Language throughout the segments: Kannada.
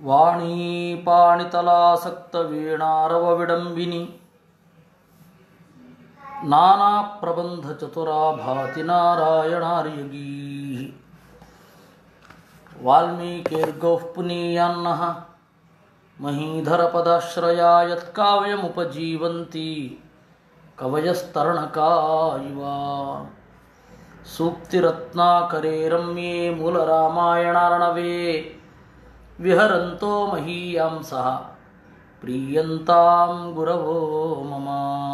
ವಾಣೀ ಪಾಣಿತಲಾಸಕ್ತ ವೀಣಾರವ ವಿಡಂಬಿನಿ ನಾನಾ ಪ್ರಬಂಧ ಚತುರಾ ಭಾತಿ ನಾರಾಯಣಾರ್ಯಗೀ ವಾಲ್ಮೀಕಿರ್ಗೌಃ ಪುನೀಯಾನ್ನಃ ಮಹೀಧರಪದಾಶ್ರಯಾ ಯತ್ಕಾವ್ಯಮುಪಜೀವಂತಿ ಕವಯಸ್ತರಣಕಾ ಇವ ಸೂಕ್ತಿರತ್ನಾಕರೇ ರಮ್ಯೇ ಮೂಲರಾಮಾಯಣಾರ್ಣವೇ ವಿಹರಂತೋ ಮಹೀಯಾಂಸಃ ಪ್ರೀಯಂತಾಂ ಗುರವೋ ಮಮ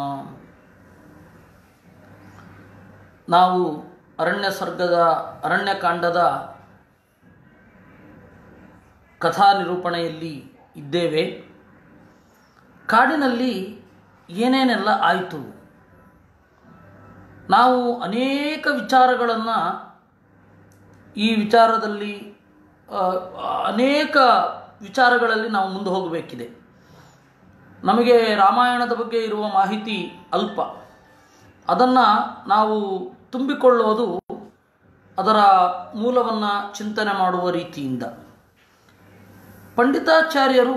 ನಾವು ಅರಣ್ಯ ಸರ್ಗದ ಅರಣ್ಯಕಾಂಡದ ಕಥಾ ನಿರೂಪಣೆಯಲ್ಲಿ ಇದ್ದೇವೆ ಕಾಡಿನಲ್ಲಿ ಏನೇನೆಲ್ಲ ಆಯಿತು ನಾವು ಅನೇಕ ವಿಚಾರಗಳನ್ನು ಈ ವಿಚಾರದಲ್ಲಿ ಆ, ಅನೇಕ ವಿಚಾರಗಳಲ್ಲಿ ನಾವು ಮುಂದೆ ಹೋಗಬೇಕಿದೆ ನಮಗೆ ರಾಮಾಯಣದ ಬಗ್ಗೆ ಇರುವ ಮಾಹಿತಿ ಅಲ್ಪ ಅದನ್ನು ನಾವು ತುಂಬಿಕೊಳ್ಳೋದು ಅದರ ಮೂಲವನ್ನು ಚಿಂತನೆ ಮಾಡುವ ರೀತಿಯಿಂದ ಪಂಡಿತಾಚಾರ್ಯರು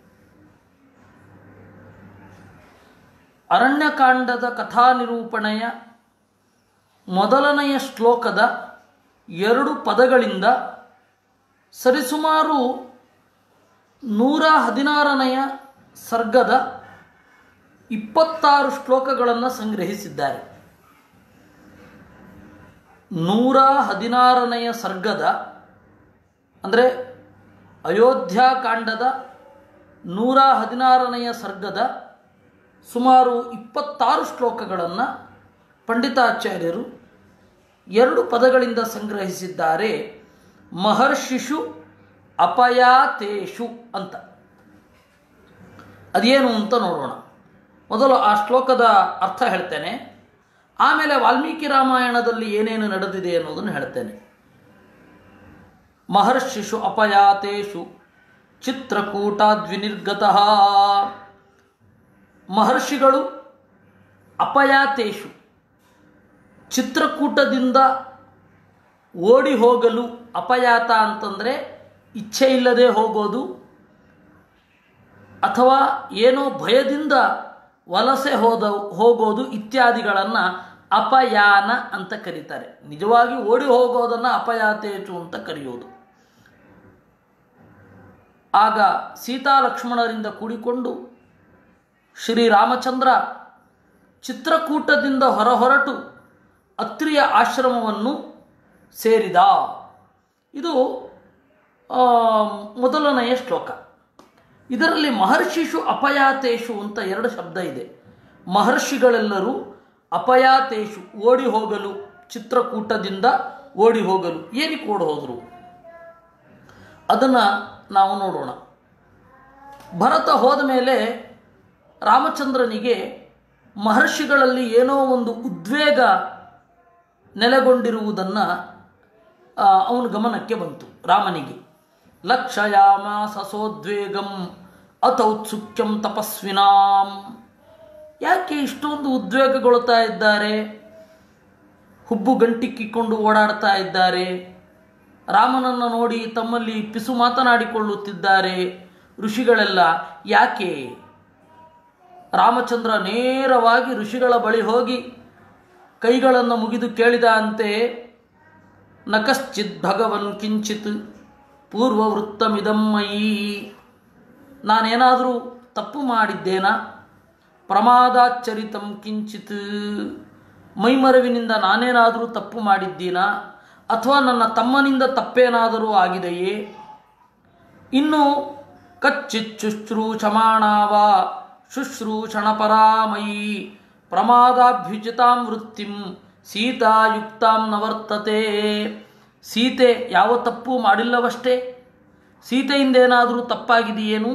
ಅರಣ್ಯಕಾಂಡದ ಕಥಾ ನಿರೂಪಣೆಯ ಮೊದಲನೆಯ ಶ್ಲೋಕದ ಎರಡು ಪದಗಳಿಂದ ಸರಿಸುಮಾರು ನೂರ ಹದಿನಾರನೆಯ ಸರ್ಗದ ಇಪ್ಪತ್ತಾರು ಶ್ಲೋಕಗಳನ್ನು ಸಂಗ್ರಹಿಸಿದ್ದಾರೆ ನೂರ ಹದಿನಾರನೆಯ ಸರ್ಗದ ಅಂದರೆ ಅಯೋಧ್ಯಾಕಾಂಡದ ನೂರ ಹದಿನಾರನೆಯ ಸರ್ಗದ ಸುಮಾರು ಇಪ್ಪತ್ತಾರು ಶ್ಲೋಕಗಳನ್ನು ಪಂಡಿತಾಚಾರ್ಯರು ಎರಡು ಪದಗಳಿಂದ ಸಂಗ್ರಹಿಸಿದ್ದಾರೆ ಮಹರ್ಷಿಷು ಅಪಯಾತೇಷು ಅಂತ ಅದೇನು ಅಂತ ನೋಡೋಣ ಮೊದಲು ಆ ಶ್ಲೋಕದ ಅರ್ಥ ಹೇಳ್ತೇನೆ ಆಮೇಲೆ ವಾಲ್ಮೀಕಿ ರಾಮಾಯಣದಲ್ಲಿ ಏನೇನು ನಡೆದಿದೆ ಅನ್ನೋದನ್ನು ಹೇಳ್ತೇನೆ ಮಹರ್ಷಿಷು ಅಪಯಾತೇಷು ಚಿತ್ರಕೂಟಾದ್ವಿನಿರ್ಗತಃ ಮಹರ್ಷಿಗಳು ಅಪಯಾತೇಷು ಚಿತ್ರಕೂಟದಿಂದ ಓಡಿ ಹೋಗಲು ಅಪಯಾತ ಅಂತಂದರೆ ಇಚ್ಛೆ ಇಲ್ಲದೆ ಹೋಗೋದು ಅಥವಾ ಏನೋ ಭಯದಿಂದ ವಲಸೆ ಹೋದ ಹೋಗೋದು ಇತ್ಯಾದಿಗಳನ್ನು ಅಪಯಾನ ಅಂತ ಕರೀತಾರೆ ನಿಜವಾಗಿ ಓಡಿ ಹೋಗೋದನ್ನು ಅಪಯಾತೇಚು ಅಂತ ಕರೆಯೋದು ಆಗ ಸೀತಾ ಲಕ್ಷ್ಮಣರಿಂದ ಕೂಡಿಕೊಂಡು ಶ್ರೀರಾಮಚಂದ್ರ ಚಿತ್ರಕೂಟದಿಂದ ಹೊರಹೊರಟು ಅತ್ರಿಯ ಆಶ್ರಮವನ್ನು ಸೇರಿದ ಇದು ಆ, ಮೊದಲನೆಯ ಶ್ಲೋಕ ಇದರಲ್ಲಿ ಮಹರ್ಷಿಷು ಅಪಯಾತೇಷು ಅಂತ ಎರಡು ಶಬ್ದ ಇದೆ ಮಹರ್ಷಿಗಳೆಲ್ಲರೂ ಅಪಯಾತೇಷು ಓಡಿ ಹೋಗಲು ಚಿತ್ರಕೂಟದಿಂದ ಓಡಿ ಹೋಗಲು ಏನಕ್ಕೆ ಓಡಿ ಹೋದರು ಅದನ್ನು ನಾವು ನೋಡೋಣ ಭರತ ಹೋದ ಮೇಲೆ ರಾಮಚಂದ್ರನಿಗೆ ಮಹರ್ಷಿಗಳಲ್ಲಿ ಏನೋ ಒಂದು ಉದ್ವೇಗ ನೆಲೆಗೊಂಡಿರುವುದನ್ನು ಅವನ ಗಮನಕ್ಕೆ ಬಂತು ರಾಮನಿಗೆ ಲಕ್ಷಯಾಮ ಸಸೋದ್ವೇಗಂ ಅಥೌತ್ಸುಕ್ಯಂ ತಪಸ್ವಿನಾಂ ಯಾಕೆ ಇಷ್ಟೊಂದು ಉದ್ವೇಗಗೊಳ್ತಾ ಇದ್ದಾರೆ ಹುಬ್ಬು ಗಂಟಿಕ್ಕಿಕೊಂಡು ಓಡಾಡ್ತಾ ಇದ್ದಾರೆ ರಾಮನನ್ನು ನೋಡಿ ತಮ್ಮಲ್ಲಿ ಪಿಸು ಮಾತನಾಡಿಕೊಳ್ಳುತ್ತಿದ್ದಾರೆ ಋಷಿಗಳೆಲ್ಲ ಯಾಕೆ ರಾಮಚಂದ್ರ ನೇರವಾಗಿ ಋಷಿಗಳ ಬಳಿ ಹೋಗಿ ಕೈಗಳನ್ನು ಮುಗಿದು ಕೇಳಿದ ಅಂತೆ ನ ಕಶ್ಚಿತ್ ಭಗವನ್ ಕಿಂಚಿತ್ ಪೂರ್ವವೃತ್ತಮಿದಂ ಮಯಿ ನಾನೇನಾದರೂ ತಪ್ಪು ಮಾಡಿದ್ದೇನಾ ಪ್ರಮಾದಾಚರಿತಂ ಕಿಂಚಿತ್ ಮೈಮರವಿನಿಂದ ನಾನೇನಾದರೂ ತಪ್ಪು ಮಾಡಿದ್ದೀನಾ ಅಥವಾ ನನ್ನ ತಮ್ಮನಿಂದ ತಪ್ಪೇನಾದರೂ ಆಗಿದೆಯೇ ಇನ್ನು ಕಚ್ಚಿತ್ ಶುಶ್ರೂಷಮಾಣಾವ ಶುಶ್ರೂಷಣಪರಾಮಯಿ ಪ್ರಮಾದಾಭ್ಯುಚಿತಾಂ ವೃತ್ತಿಂ ಸೀತಾಯುಕ್ತಾಂ ನವರ್ತತೆ ಸೀತೆ ಯಾವ ತಪ್ಪು ಮಾಡಿಲ್ಲವಷ್ಟೇ ಸೀತೆಯಿಂದೇನಾದರೂ ತಪ್ಪಾಗಿದೆಯೇನು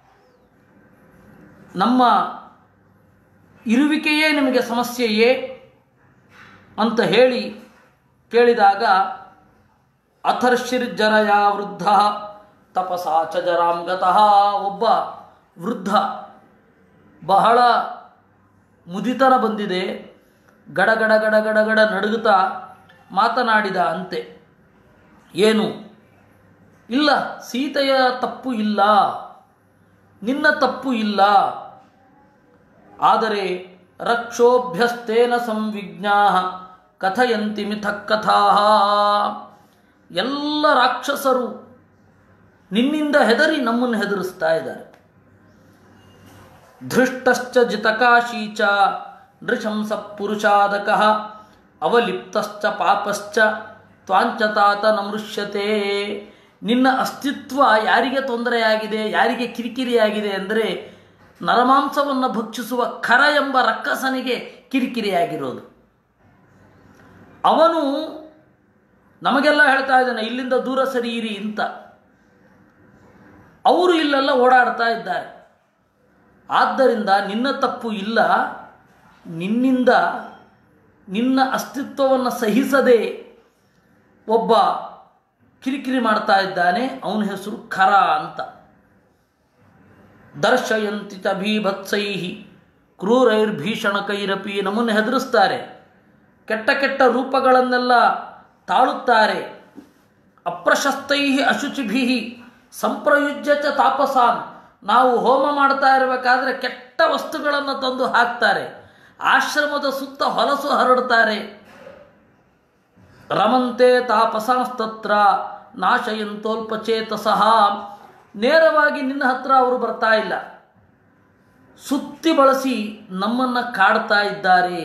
ನಮ್ಮ ಇರುವಿಕೆಯೇ ನಿಮಗೆ ಸಮಸ್ಯೆಯೇ ಅಂತ ಹೇಳಿ ಕೇಳಿದಾಗ ಅಥರ್ಷಿರ್ಜರಯ ವೃದ್ಧ ತಪಸಾ ಚ ಜರಾಂ ಗತಃ ಒಬ್ಬ ವೃದ್ಧ ಬಹಳ ಮುದಿತನ ಬಂದಿದೆ ಗಡಗಡ ಗಡಗಡ ನಡುಗುತ್ತಾ ಮಾತನಾಡಿದ ಅಂತೆ ಏನು ಇಲ್ಲ ಸೀತೆಯ ತಪ್ಪು ಇಲ್ಲ ನಿನ್ನ ತಪ್ಪು ಇಲ್ಲ ಆದರೆ ರಕ್ಷೋಭ್ಯಸ್ತೇನ ಸಂವಿಜ್ಞಾ ಕಥಯಂತಿ ಮಿಥಕ್ ಕಥಾ ಎಲ್ಲ ರಾಕ್ಷಸರು ನಿನ್ನಿಂದ ಹೆದರಿ ನಮ್ಮನ್ನು ಹೆದರಿಸ್ತಾ ಇದ್ದಾರೆ ಧೃಷ್ಟಶ್ಚ ಜಿತಕಾಶೀ ಚ ನೃಶಂಸ ಪುರುಷಾದಕ ಅವಲಿಪ್ತಶ್ಚ ಪಾಪಶ್ಚ ತ್ವಾಂಚತಾತ ನಮೃಷ್ಯತೆ ನಿನ್ನ ಅಸ್ತಿತ್ವ ಯಾರಿಗೆ ತೊಂದರೆಯಾಗಿದೆ ಯಾರಿಗೆ ಕಿರಿಕಿರಿಯಾಗಿದೆ ಅಂದರೆ ನರಮಾಂಸವನ್ನು ಭಕ್ಷಿಸುವ ಖರ ಎಂಬ ರಕ್ಕಸನಿಗೆ ಕಿರಿಕಿರಿಯಾಗಿರೋದು ಅವನು ನಮಗೆಲ್ಲ ಹೇಳ್ತಾ ಇದ್ದಾನೆ ಇಲ್ಲಿಂದ ದೂರ ಸರಿಯಿರಿ ಅಂತ ಅವರು ಇಲ್ಲೆಲ್ಲ ಓಡಾಡ್ತಾ ಇದ್ದಾರೆ ಆದ್ದರಿಂದ ನಿನ್ನ ತಪ್ಪು ಇಲ್ಲ ನಿನ್ನಿಂದ ನಿನ್ನ ಅಸ್ತಿತ್ವವನ್ನು ಸಹಿಸದೆ ಒಬ್ಬ ಕಿರಿಕಿರಿ ಮಾಡ್ತಾ ಇದ್ದಾನೆ ಅವನ ಹೆಸರು ಖರ ಅಂತ ದರ್ಶಯಂತಿ ಚ ಭೀಭತ್ಸೈ ಕ್ರೂರೈರ್ಭೀಷಣಕೈರಪಿ ನಮ್ಮನ್ನು ಹೆದರಿಸ್ತಾರೆ ಕೆಟ್ಟ ಕೆಟ್ಟ ರೂಪಗಳನ್ನೆಲ್ಲ ತಾಳುತ್ತಾರೆ ಅಪ್ರಶಸ್ತೈ ಅಶುಚಿಭಿ ಸಂಪ್ರಯುಜ್ಯ ಚ ತಾಪಸಾನ್ ನಾವು ಹೋಮ ಮಾಡ್ತಾ ಇರಬೇಕಾದ್ರೆ ಕೆಟ್ಟ ವಸ್ತುಗಳನ್ನು ತಂದು ಹಾಕ್ತಾರೆ ಆಶ್ರಮದ ಸುತ್ತ ಹೊಲಸು ಹರಡುತ್ತಾರೆ ರಮಂತೆ ತಾಪಸಾಸ್ತತ್ರ ನಾಶಯಂತೋಲ್ಪಚೇತಸಃ ನೇರವಾಗಿ ನಿನ್ನ ಹತ್ರ ಅವರು ಬರ್ತಾ ಇಲ್ಲ ಸುತ್ತಿ ಬಳಸಿ ನಮ್ಮನ್ನು ಕಾಡ್ತಾ ಇದ್ದಾರೆ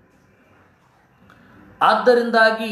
ಆದ್ದರಿಂದಾಗಿ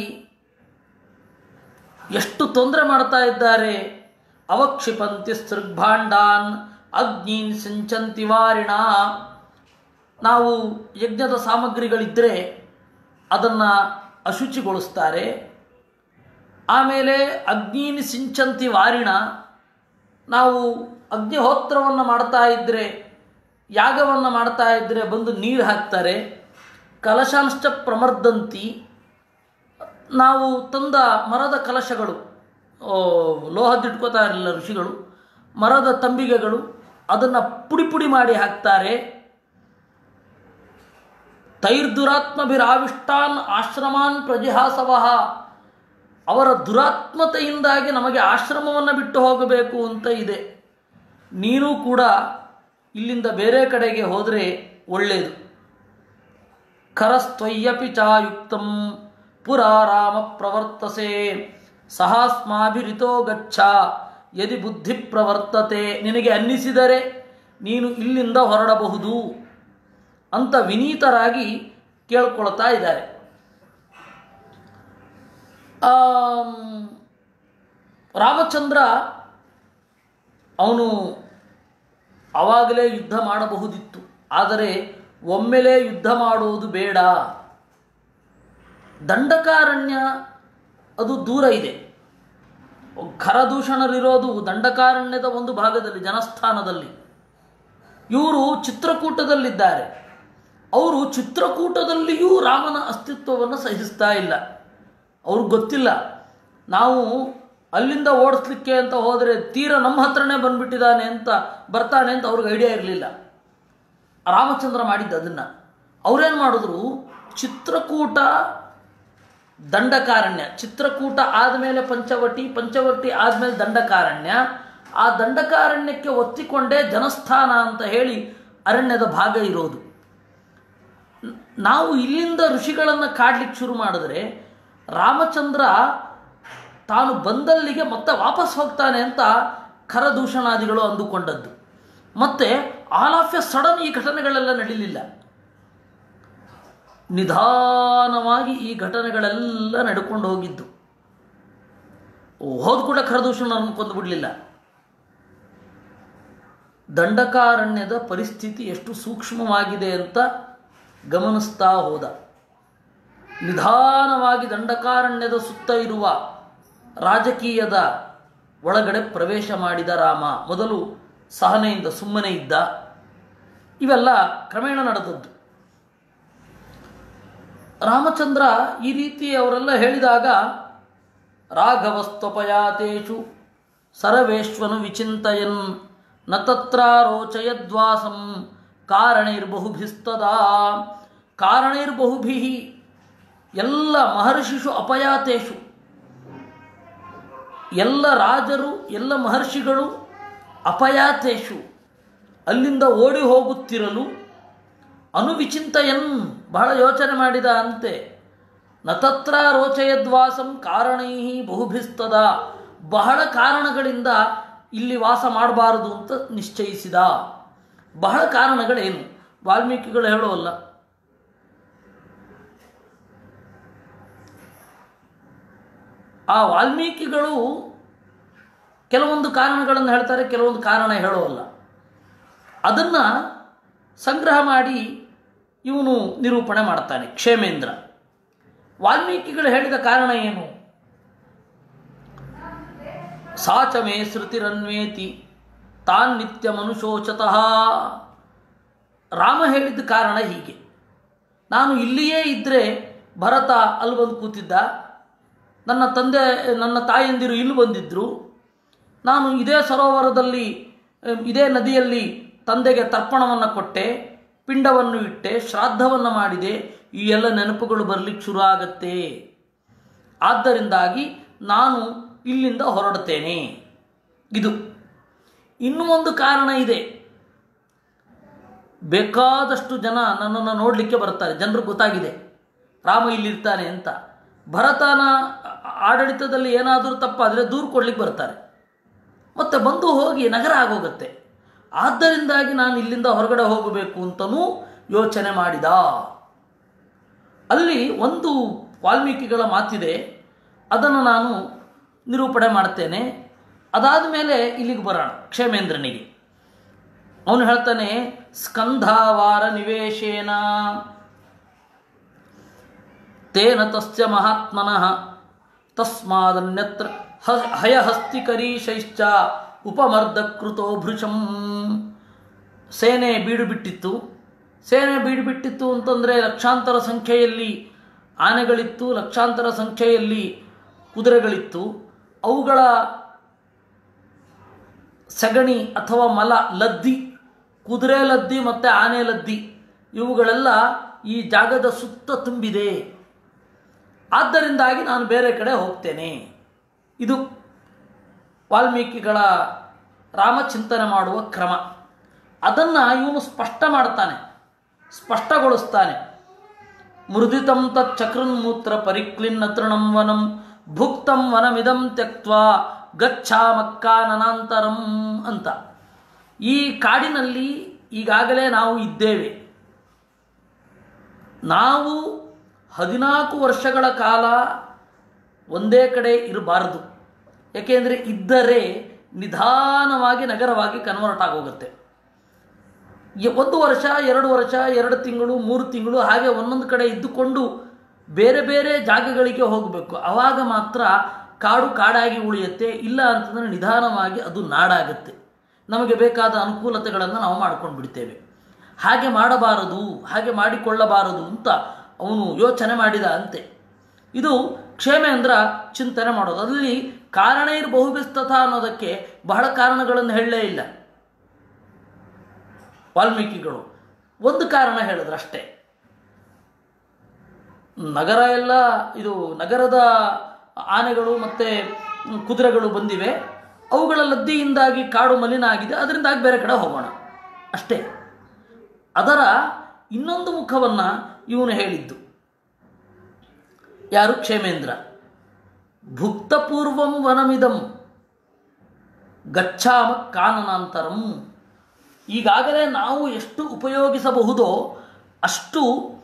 ಎಷ್ಟು ತೊಂದರೆ ಮಾಡ್ತಾ ಇದ್ದಾರೆ ಅವಕ್ಷಿಪಂತಿ ಸೃಗ್ಭಾಂಡಾನ್ ಅಗ್ನೀನ್ ಸಿಂಚಂತಿ ವಾರಿಣ ನಾವು ಯಜ್ಞದ ಸಾಮಗ್ರಿಗಳಿದ್ದರೆ ಅದನ್ನು ಅಶುಚಿಗೊಳಿಸ್ತಾರೆ ಆಮೇಲೆ ಅಗ್ನೀನಿ ಸಿಂಚಂತಿ ವಾರಿಣ ನಾವು ಅಗ್ನಿಹೋತ್ರವನ್ನು ಮಾಡ್ತಾ ಇದ್ದರೆ ಯಾಗವನ್ನು ಮಾಡ್ತಾ ಇದ್ದರೆ ಬಂದು ನೀರು ಹಾಕ್ತಾರೆ ಕಲಶಾಂಶ ಪ್ರಮರ್ದಂತಿ ನಾವು ತಂದ ಮರದ ಕಲಶಗಳು ಓ, ಲೋಹದಿಟ್ಕೋತಾ ಇರಲಿಲ್ಲ ಋಷಿಗಳು ಮರದ ತಂಬಿಗೆಗಳು ಅದನ್ನು ಪುಡಿ ಪುಡಿ ಮಾಡಿ ಹಾಕ್ತಾರೆ ತೈರ್ದುರಾತ್ಮಭಿರಾವಿಷ್ಟಾನ್ ಆಶ್ರಮಾನ್ ಪ್ರಜಿಹಾಸವಃ ಅವರ ದುರಾತ್ಮತೆಯಿಂದಾಗಿ ನಮಗೆ ಆಶ್ರಮವನ್ನು ಬಿಟ್ಟು ಹೋಗಬೇಕು ಅಂತ ಇದೆ ನೀನು ಕೂಡ ಇಲ್ಲಿಂದ ಬೇರೆ ಕಡೆಗೆ ಹೋದರೆ ಒಳ್ಳೆಯದು ಖರಸ್ತ್ವಯ್ಯಪಿ ಚಾಯುಕ್ತಂ ಪುರಾರಾಮ ಪ್ರವರ್ತಸೆ ಸಹಾಸ್ಮಾಭಿರಿತೋ ಗಚ್ಚ ಯದಿ ಬುದ್ಧಿ ಪ್ರವರ್ತತೆ ನಿನಗೆ ಅನ್ನಿಸಿದರೆ ನೀನು ಇಲ್ಲಿಂದ ಹೊರಡಬಹುದು ಅಂತ ವಿನೀತರಾಗಿ ಕೇಳ್ಕೊಳ್ತಾ ಇದ್ದಾರೆ ಆಮ್, ರಾಮಚಂದ್ರ ಅವನು ಆವಾಗಲೇ ಯುದ್ಧ ಮಾಡಬಹುದಿತ್ತು ಆದರೆ ಒಮ್ಮೆಲೇ ಯುದ್ಧ ಮಾಡುವುದು ಬೇಡ ದಂಡಕಾರಣ್ಯ ಅದು ದೂರ ಇದೆ ಖರದೂಷಣರಿರೋದು ದಂಡಕಾರಣ್ಯದ ಒಂದು ಭಾಗದಲ್ಲಿ ಜನಸ್ಥಾನದಲ್ಲಿ ಇವರು ಚಿತ್ರಕೂಟದಲ್ಲಿದ್ದಾರೆ ಅವರು ಚಿತ್ರಕೂಟದಲ್ಲಿಯೂ ರಾಮನ ಅಸ್ತಿತ್ವವನ್ನು ಸಹಿಸ್ತಾ ಇಲ್ಲ ಅವ್ರಿಗೆ ಗೊತ್ತಿಲ್ಲ ನಾವು ಅಲ್ಲಿಂದ ಓಡಿಸ್ಲಿಕ್ಕೆ ಅಂತ ಹೋದರೆ ತೀರ ನಮ್ಮ ಹತ್ರನೇ ಬಂದ್ಬಿಟ್ಟಿದ್ದಾನೆ ಅಂತ ಬರ್ತಾನೆ ಅಂತ ಅವ್ರಿಗೆ ಐಡಿಯಾ ಇರಲಿಲ್ಲ ರಾಮಚಂದ್ರ ಮಾಡಿದ್ದು ಅದನ್ನು ಅವ್ರೇನು ಮಾಡಿದ್ರು ಚಿತ್ರಕೂಟ ದಂಡಕಾರಣ್ಯ ಚಿತ್ರಕೂಟ ಆದಮೇಲೆ ಪಂಚವಟಿ ಪಂಚವಟಿ ಆದಮೇಲೆ ದಂಡಕಾರಣ್ಯ ಆ ದಂಡಕಾರಣ್ಯಕ್ಕೆ ಒತ್ತಿಕೊಂಡೇ ಜನಸ್ಥಾನ ಅಂತ ಹೇಳಿ ಅರಣ್ಯದ ಭಾಗ ಇರೋದು ನ- ನಾವು ಇಲ್ಲಿಂದ ಋಷಿಗಳನ್ನು ಕಾಡ್ಲಿಕ್ಕೆ ಶುರು ಮಾಡಿದ್ರೆ ರಾಮಚಂದ್ರ ತಾನು ಬಂದಲ್ಲಿಗೆ ಮತ್ತೆ ವಾಪಸ್ ಹೋಗ್ತಾನೆ ಅಂತ ಖರದೂಷಣಾದಿಗಳು ಅಂದುಕೊಂಡದ್ದು ಮತ್ತೆ ಆಲ್ ಆಫ್ ಎ ಸಡನ್ ಈ ಘಟನೆಗಳೆಲ್ಲ ನಡೀಲಿಲ್ಲ ನಿಧಾನವಾಗಿ ಈ ಘಟನೆಗಳೆಲ್ಲ ನಡ್ಕೊಂಡು ಹೋಗಿದ್ದು ಹೋದ ಕೂಡ ಖರದೂಷಣರನ್ನು ಕೊಂದು ಬಿಡಲಿಲ್ಲ ದಂಡಕಾರಣ್ಯದ ಪರಿಸ್ಥಿತಿ ಎಷ್ಟು ಸೂಕ್ಷ್ಮವಾಗಿದೆ ಅಂತ ಗಮನಿಸ್ತಾ ಹೋದ ನಿಧಾನವಾಗಿ ದಂಡಕಾರಣ್ಯದ ಸುತ್ತ ಇರುವ ರಾಜಕೀಯದ ಒಳಗಡೆ ಪ್ರವೇಶ ಮಾಡಿದ ರಾಮ ಮೊದಲು ಸಹನೆಯಿಂದ ಸುಮ್ಮನೆ ಇದ್ದ ಇವೆಲ್ಲ ಕ್ರಮೇಣ ನಡೆದದ್ದು ರಾಮಚಂದ್ರ ಈ ರೀತಿ ಅವರೆಲ್ಲ ಹೇಳಿದಾಗ ರಾಘವಸ್ತ್ವಪಯಾತೇಷು ಸರ್ವೇಶ್ವನು ವಿಚಿಂತಯನ್ ನ ತತ್ರಾರೋಚಯದ್ವಾಸಂ ಕಾರಣೈರ್ಬಹುಭಿಸ್ತದಾ ಕಾರಣೈರ್ಬಹುಭಿ ಎಲ್ಲ ಮಹರ್ಷಿಷು ಅಪಯಾತೇಷು ಎಲ್ಲ ರಾಜರು ಎಲ್ಲ ಮಹರ್ಷಿಗಳು ಅಪಯಾತೇಶು ಅಲ್ಲಿಂದ ಓಡಿ ಹೋಗುತ್ತಿರಲು ಅನುವಿಚಿಂತಯನ್ ಬಹಳ ಯೋಚನೆ ಮಾಡಿದ ಅಂತೆ ನತತ್ರ ರೋಚಯದ್ವಾಸಂ ಕಾರಣೈ ಬಹುಭಿಸ್ತದ ಬಹಳ ಕಾರಣಗಳಿಂದ ಇಲ್ಲಿ ವಾಸ ಮಾಡಬಾರದು ಅಂತ ನಿಶ್ಚಯಿಸಿದ ಬಹಳ ಕಾರಣಗಳೇನು ವಾಲ್ಮೀಕಿಗಳು ಹೇಳೋಲ್ಲ ಆ ವಾಲ್ಮೀಕಿಗಳು ಕೆಲವೊಂದು ಕಾರಣಗಳನ್ನು ಹೇಳ್ತಾರೆ ಕೆಲವೊಂದು ಕಾರಣ ಹೇಳೋಲ್ಲ ಅದನ್ನು ಸಂಗ್ರಹ ಮಾಡಿ ಇವನು ನಿರೂಪಣೆ ಮಾಡ್ತಾನೆ ಕ್ಷೇಮೇಂದ್ರ ವಾಲ್ಮೀಕಿಗಳು ಹೇಳಿದ ಕಾರಣ ಏನು ಸಾಚಮೇ ಶ್ರುತಿರನ್ವೇತಿ ತಾನ್ ನಿತ್ಯ ಮನುಷ್ಯೋಚತಃ ರಾಮ ಹೇಳಿದ ಕಾರಣ ಹೀಗೆ ನಾನು ಇಲ್ಲಿಯೇ ಇದ್ದರೆ ಭರತ ಅಲ್ಲಿ ಬಂದು ಕೂತಿದ್ದ ನನ್ನ ತಂದೆ ನನ್ನ ತಾಯಂದಿರು ಇಲ್ಲಿ ಬಂದಿದ್ದರು ನಾನು ಇದೇ ಸರೋವರದಲ್ಲಿ ಅಹ್, ಇದೇ ನದಿಯಲ್ಲಿ ತಂದೆಗೆ ತರ್ಪಣವನ್ನು ಕೊಟ್ಟೆ ಪಿಂಡವನ್ನು ಇಟ್ಟೆ ಶ್ರಾದ್ದವನ್ನು ಮಾಡಿದೆ ಈ ಎಲ್ಲ ನೆನಪುಗಳು ಬರಲಿಕ್ಕೆ ಶುರು ಆಗತ್ತೆ ಆದ್ದರಿಂದಾಗಿ ನಾನು ಇಲ್ಲಿಂದ ಹೊರಡುತ್ತೇನೆ ಇದು ಇನ್ನೂ ಒಂದು ಕಾರಣ ಇದೆ ಬೇಕಾದಷ್ಟು ಜನ ನನ್ನನ್ನು ನೋಡಲಿಕ್ಕೆ ಬರ್ತಾರೆ ಜನರು ಗೊತ್ತಾಗಿದೆ ರಾಮ ಇಲ್ಲಿರ್ತಾನೆ ಅಂತ ಭರತನ ಆಡಳಿತದಲ್ಲಿ ಏನಾದರೂ ತಪ್ಪಾದರೆ ದೂರು ಕೊಡ್ಲಿಕ್ಕೆ ಬರ್ತಾರೆ ಮತ್ತೆ ಬಂದು ಹೋಗಿ ನಗರ ಆಗೋಗುತ್ತೆ ಆದ್ದರಿಂದಾಗಿ ನಾನು ಇಲ್ಲಿಂದ ಹೊರಗಡೆ ಹೋಗಬೇಕು ಅಂತನೂ ಯೋಚನೆ ಮಾಡಿದ ಅಲ್ಲಿ ಒಂದು ವಾಲ್ಮೀಕಿಗಳ ಮಾತಿದೆ ಅದನ್ನು ನಾನು ನಿರೂಪಣೆ ಮಾಡ್ತೇನೆ ಅದಾದ ಮೇಲೆ ಇಲ್ಲಿಗೆ ಬರೋಣ ಕ್ಷೇಮೇಂದ್ರನಿಗೆ ಅವನು ಹೇಳ್ತಾನೆ ಸ್ಕಂಧಾವಾರ ನಿವೇಶೇನ ತೇನ ತಸ್ಯ ಮಹಾತ್ಮನಃ ತಸ್ಮಾದನ್ಯತ್ರ ಹ ಹಯಹಸ್ತಿಕರೀಶೈಶ್ಚ ಉಪಮರ್ದಕೃತೋ ಭೃಶಂ ಸೇನೆ ಬೀಡು ಬಿಟ್ಟಿತ್ತು ಸೇನೆ ಬೀಡು ಬಿಟ್ಟಿತ್ತು ಅಂತಂದರೆ ಲಕ್ಷಾಂತರ ಸಂಖ್ಯೆಯಲ್ಲಿ ಆನೆಗಳಿತ್ತು ಲಕ್ಷಾಂತರ ಸಂಖ್ಯೆಯಲ್ಲಿ ಕುದುರೆಗಳಿತ್ತು ಅವುಗಳ ಸಗಣಿ ಅಥವಾ ಮಲ ಲದ್ದಿ ಕುದುರೆ ಲದ್ದಿ ಮತ್ತು ಆನೆ ಲದ್ದಿ ಇವುಗಳೆಲ್ಲ ಈ ಜಾಗದ ಸುತ್ತ ತುಂಬಿದೆ ಆದ್ದರಿಂದಾಗಿ ನಾನು ಬೇರೆ ಕಡೆ ಹೋಗ್ತೇನೆ ಇದು ವಾಲ್ಮೀಕಿಗಳ ರಾಮಚಿಂತನೆ ಮಾಡುವ ಕ್ರಮ ಅದನ್ನು ಇವನು ಸ್ಪಷ್ಟ ಮಾಡ್ತಾನೆ ಸ್ಪಷ್ಟಗೊಳಿಸ್ತಾನೆ ಮೃದಿತಂ ತತ್ ಚಕ್ರನ್ಮೂತ್ರ ಪರಿಕ್ಲಿನ್ನ ತೃಣಂ ವನಂ ಭುಕ್ತಂ ವನಮಿದಂ ತ್ಯಕ್ತ್ವ ಗಚ್ಛಾಮಕ್ಕಾನನಾಂತರಂ ಅಂತ ಈ ಕಾಡಿನಲ್ಲಿ ಈಗಾಗಲೇ ನಾವು ಇದ್ದೇವೆ ನಾವು ಹದಿನಾಲ್ಕು ವರ್ಷಗಳ ಕಾಲ ಒಂದೇ ಕಡೆ ಇರಬಾರದು ಏಕೆಂದರೆ ಇದ್ದರೆ ನಿಧಾನವಾಗಿ ನಗರವಾಗಿ ಕನ್ವರ್ಟ್ ಆಗೋಗುತ್ತೆ ಎ- ಒಂದು ವರ್ಷ ಎರಡು ವರ್ಷ ಎರಡು ತಿಂಗಳು ಮೂರು ತಿಂಗಳು ಹಾಗೆ ಒಂದೊಂದು ಕಡೆ ಇದ್ದುಕೊಂಡು ಬೇರೆ ಬೇರೆ ಜಾಗಗಳಿಗೆ ಹೋಗಬೇಕು ಆವಾಗ ಮಾತ್ರ ಕಾಡು ಕಾಡಾಗಿ ಉಳಿಯುತ್ತೆ ಇಲ್ಲ ಅಂತಂದರೆ ನಿಧಾನವಾಗಿ ಅದು ನಾಡಾಗುತ್ತೆ ನಮಗೆ ಬೇಕಾದ ಅನುಕೂಲತೆಗಳನ್ನು ನಾವು ಮಾಡ್ಕೊಂಡು ಬಿಡ್ತೇವೆ ಹಾಗೆ ಮಾಡಬಾರದು ಹಾಗೆ ಮಾಡಿಕೊಳ್ಳಬಾರದು ಅಂತ ಅವನು ಯೋಚನೆ ಮಾಡಿದ ಅಂತೆ ಇದು ಕ್ಷೇಮೇಂದ್ರ ಚಿಂತನೆ ಮಾಡೋದು ಅದರಲ್ಲಿ ಕಾರಣೈರ್ ಬಹುಬಿಸ್ತಥ ಅನ್ನೋದಕ್ಕೆ ಬಹಳ ಕಾರಣಗಳನ್ನು ಹೇಳಲೇ ಇಲ್ಲ ವಾಲ್ಮೀಕಿಗಳು ಒಂದು ಕಾರಣ ಹೇಳಿದ್ರು ಅಷ್ಟೇ ನಗರ ಎಲ್ಲ ಇದು ನಗರದ ಆನೆಗಳು ಮತ್ತು ಕುದುರೆಗಳು ಬಂದಿವೆ ಅವುಗಳ ಲದ್ದಿಯಿಂದಾಗಿ ಕಾಡು ಮಲಿನ ಆಗಿದೆ ಅದರಿಂದಾಗಿ ಬೇರೆ ಕಡೆ ಹೋಗೋಣ ಅಷ್ಟೇ ಅದರ ಇನ್ನೊಂದು ಮುಖವನ್ನು ಇವನು ಹೇಳಿದ್ದು ಯಾರು ಕ್ಷೇಮೇಂದ್ರ ಭುಕ್ತಪೂರ್ವಂ ವನಮಿದಂ ಗಚ್ಛಾಮ ಕಾನನಾಂತರಂ ಈಗಾಗಲೇ ನಾವು ಎಷ್ಟು ಉಪಯೋಗಿಸಬಹುದೋ ಅಷ್ಟು